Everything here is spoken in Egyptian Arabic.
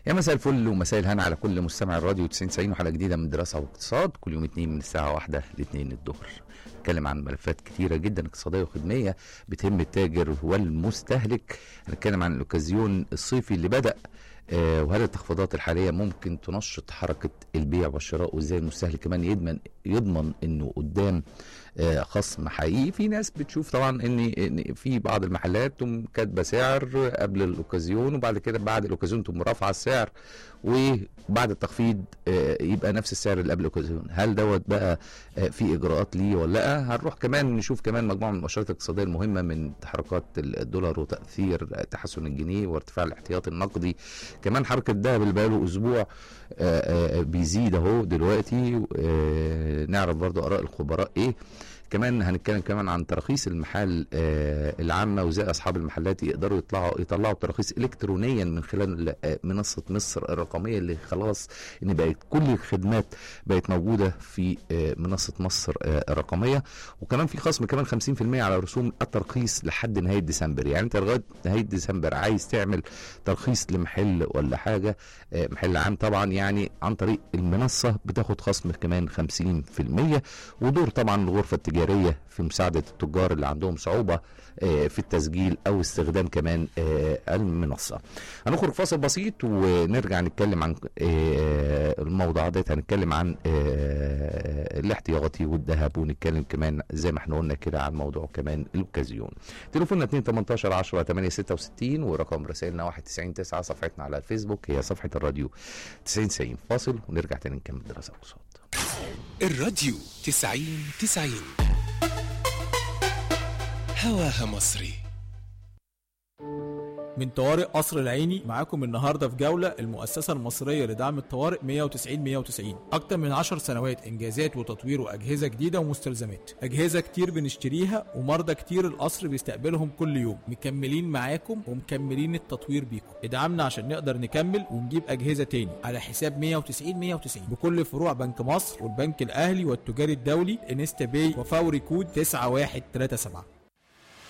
يا مساء الفل ومساء الهنا على كل مستمع الراديو 90 90 وحلقه جديده من دراسه واقتصاد كل يوم اثنين من الساعه واحدة ل 2 الظهر نتكلم عن ملفات كتيرة جدا اقتصادية وخدمية بتهم التاجر والمستهلك هنتكلم عن الأوكازيون الصيفي اللي بدأ آه، وهل التخفيضات الحالية ممكن تنشط حركة البيع والشراء وازاي المستهلك كمان يضمن يضمن انه قدام آه، خصم حقيقي في ناس بتشوف طبعا ان إن في بعض المحلات تقوم كاتبه سعر قبل الاوكازيون وبعد كده بعد الاوكازيون تقوم رافعه السعر وبعد التخفيض آه، يبقى نفس السعر اللي قبل الاوكازيون هل دوت بقى آه، في اجراءات ليه ولا لا هنروح كمان نشوف كمان مجموعه من المؤشرات الاقتصاديه المهمه من تحركات الدولار وتاثير تحسن الجنيه وارتفاع الاحتياطي النقدي كمان حركه الذهب اللي بقاله اسبوع آه، آه، بيزيد اهو دلوقتي آه، نعرف برضو اراء الخبراء ايه كمان هنتكلم كمان عن تراخيص المحال آه، العامه وازاي اصحاب المحلات يقدروا يطلعوا يطلعوا تراخيص الكترونيا من خلال آه، منصه مصر الرقميه اللي خلاص ان بقت كل الخدمات بقت موجوده في آه، منصه مصر آه، الرقميه وكمان في خصم كمان 50% على رسوم الترخيص لحد نهايه ديسمبر يعني انت لغايه نهايه ديسمبر عايز تعمل ترخيص لمحل ولا حاجه آه، محل عام طبعا يعني عن طريق المنصه بتاخد خصم كمان 50% ودور طبعا الغرفه التجاريه في مساعده التجار اللي عندهم صعوبه آه، في التسجيل او استخدام كمان آه، المنصه. هنخرج فاصل بسيط ونرجع نتكلم عن آه، الموضوع ده هنتكلم عن آه، الاحتياطي والذهب ونتكلم كمان زي ما احنا قلنا كده عن موضوع كمان الاوكازيون. تليفوننا 2 18 10 8 66 ورقم رسائلنا 1 9 صفحتنا على الفيسبوك هي صفحه الراديو 90 90 فاصل ونرجع تاني نكمل دراسه اقتصاد. الراديو تسعين تسعين هواها مصري من طوارئ قصر العيني معاكم النهارده في جوله المؤسسه المصريه لدعم الطوارئ 190 190 اكتر من 10 سنوات انجازات وتطوير واجهزه جديده ومستلزمات اجهزه كتير بنشتريها ومرضى كتير القصر بيستقبلهم كل يوم مكملين معاكم ومكملين التطوير بيكم ادعمنا عشان نقدر نكمل ونجيب اجهزه تاني على حساب 190 190 بكل فروع بنك مصر والبنك الاهلي والتجاري الدولي انستا باي وفوري كود 9137